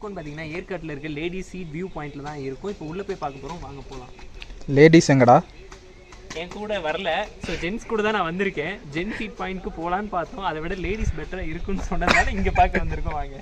இருக்கோம்னு பார்த்தீங்கன்னா ஏற்காட்டில் இருக்க லேடிஸ் சீட் வியூ பாயிண்ட்ல தான் இருக்கும் இப்போ உள்ளே போய் பார்க்க போகிறோம் வாங்க போகலாம் லேடிஸ் எங்கடா என் கூட வரல ஸோ ஜென்ஸ் கூட தான் நான் வந்திருக்கேன் ஜென் சீட் பாயிண்ட்க்கு போகலான்னு பார்த்தோம் அதை விட லேடிஸ் பெட்டராக இருக்குன்னு சொன்னதுனால இங்கே பார்க்க வந்திருக்கோம் வாங்க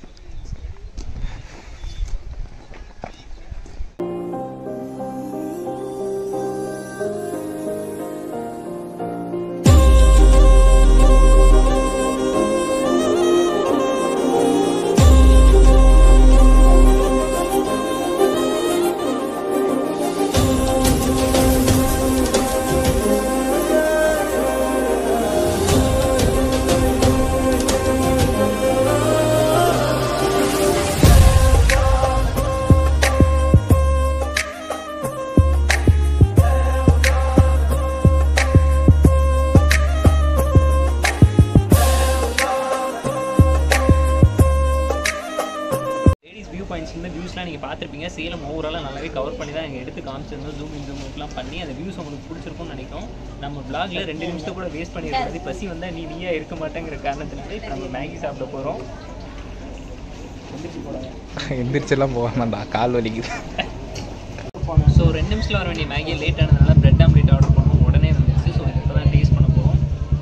லேடிஸ் வியூ பாயிண்ட்ஸ் இந்த வியூஸ்லாம் நீங்கள் பார்த்துருப்பீங்க சேலம் ஓவராலாக நல்லாவே கவர் பண்ணி தான் எங்கள் எடுத்து காமிச்சிருந்தோம் ஜூம் இன் ஜூம் அவுட்லாம் பண்ணி அந்த வியூஸ் உங்களுக்கு பிடிச்சிருக்கும்னு நினைக்கிறோம் நம்ம பிளாக்ல ரெண்டு நிமிஷத்தை கூட வேஸ்ட் பண்ணிருக்காது பசி வந்தால் நீ நீயா இருக்க மாட்டேங்கிற காரணத்தினால இப்போ நம்ம மேகி சாப்பிட போகிறோம் வந்துச்சு போடாங்க எந்திரிச்செல்லாம் போகாமடா கால் வலிக்குது ஸோ ரெண்டு நிமிஷத்தில் வர வேண்டிய மேகி லேட் ஆனதுனால பிரெட் ஆம்லேட் ஆர்டர் பண்ணோம் உடனே வந்துருச்சு ஸோ இப்போ தான் டேஸ்ட் பண்ண போகிறோம்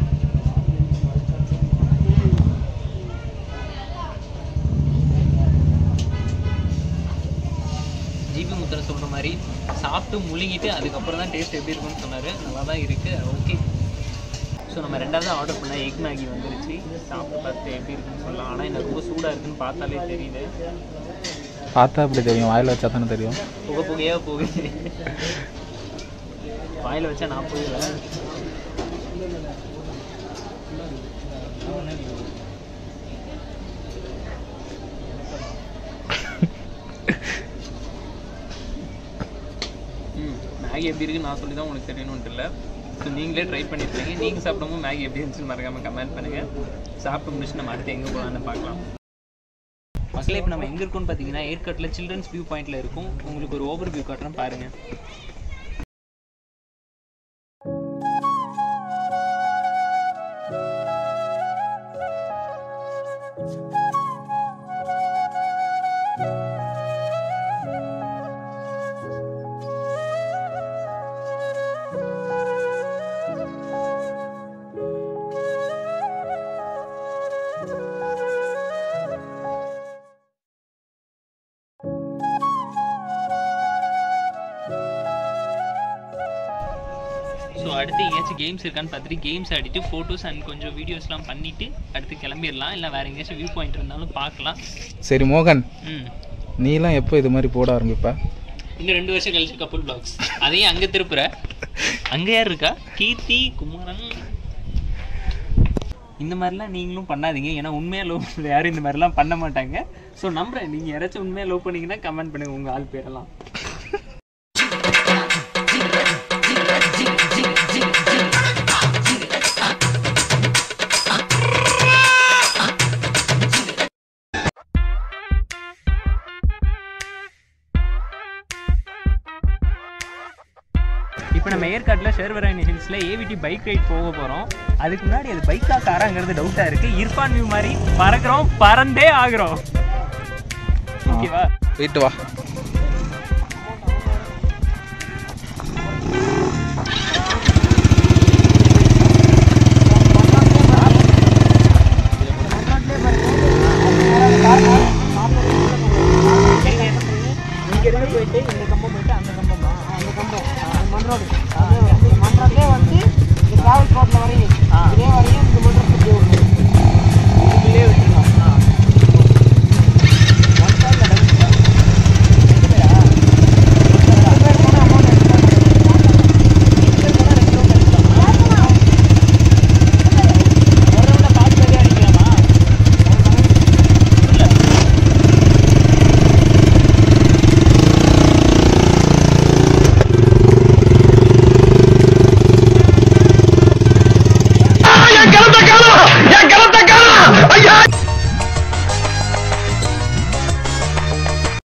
ஜிபி முத்தன் சொல்கிற மாதிரி சாப்பிட்டு முழுங்கிட்டு அதுக்கப்புறம் தான் டேஸ்ட் எப்படி இருக்கும்னு சொன்னார் நல்லா தான் இருக்குது ஓகே ஸோ நம்ம ரெண்டாவது ஆர்டர் பண்ண எக் மேகி வந்துருச்சு சாப்பிட்டு பார்த்து எப்படி இருக்குன்னு சொல்லலாம் ஆனால் எனக்கு ரொம்ப சூடாக இருக்குன்னு பார்த்தாலே தெரியுது பார்த்தா அப்படி தெரியும் வாயில் வச்சா தானே தெரியும் புகை புகையாக போகுது வாயில் வச்சா நான் போயிடுவேன் ம் மேகி எப்படி இருக்குன்னு நான் சொல்லி தான் உங்களுக்கு தெரியணும்னு இல்லை ஸோ நீங்களே ட்ரை பண்ணிருக்கீங்க நீங்கள் சாப்பிடும்போது மேகி எப்படி இருந்துச்சுன்னு மறக்காமல் கமெண்ட் பண்ணுங்கள் சாப்பிட்டு முடிச்சு நம்ம அடுத்து எங்கே போகலான்னு பார்க்கலாம் மக்களே இப்போ நம்ம எங்கே இருக்கோம்னு பார்த்தீங்கன்னா ஏற்காட்டில் சில்ட்ரன்ஸ் வியூ பாயிண்ட்டில் இருக்கும் உங்களுக்கு ஒரு ஓவர் வியூ காட்டுறேன் பாருங்கள் ஸோ அடுத்து எங்கேயாச்சும் கேம்ஸ் இருக்கான்னு பார்த்துட்டு கேம்ஸ் ஆடிட்டு ஃபோட்டோஸ் அண்ட் கொஞ்சம் வீடியோஸ்லாம் பண்ணிவிட்டு அடுத்து கிளம்பிடலாம் இல்லை வேறு எங்கேயாச்சும் வியூ பாயிண்ட் இருந்தாலும் பார்க்கலாம் சரி மோகன் ம் நீலாம் எப்போ இது மாதிரி போட ஆரம்பிப்ப இன்னும் ரெண்டு வருஷம் கழிச்சு கப்புள் பிளாக்ஸ் அதையும் அங்கே திருப்புற அங்கே யார் இருக்கா கீர்த்தி குமாரன் இந்த மாதிரிலாம் நீங்களும் பண்ணாதீங்க ஏன்னா உண்மையாக லவ் யாரும் இந்த மாதிரிலாம் பண்ண மாட்டாங்க ஸோ நம்புறேன் நீங்கள் யாராச்சும் உண்மையாக லவ் பண்ணீங்கன்னா கமெண்ட் பண்ணுங்க உங்கள் ஆள் பேரெல்லாம் இப்போ நம்ம ஏற்காட்டில் ஷேர்வராயணி ஹில்ஸில் ஏவிடி பைக் ரைட் போக போகிறோம் அதுக்கு முன்னாடி அது பைக்கா காராங்கிறது டவுட்டாக இருக்குது இர்ஃபான் வியூ மாதிரி பறக்கிறோம் பறந்தே ஆகுறோம் ஓகேவா போயிட்டு வா இங்கே இருந்து போயிட்டு இந்த கம்பம் போயிட்டு அந்த கம்பமா அந்த கம்பம் மண் ரோடு மண் ரோட்லேயே வந்து இந்த டிராவல் ரோட்டில் வரையும் இதே வரையும் இந்த மண் ரோடு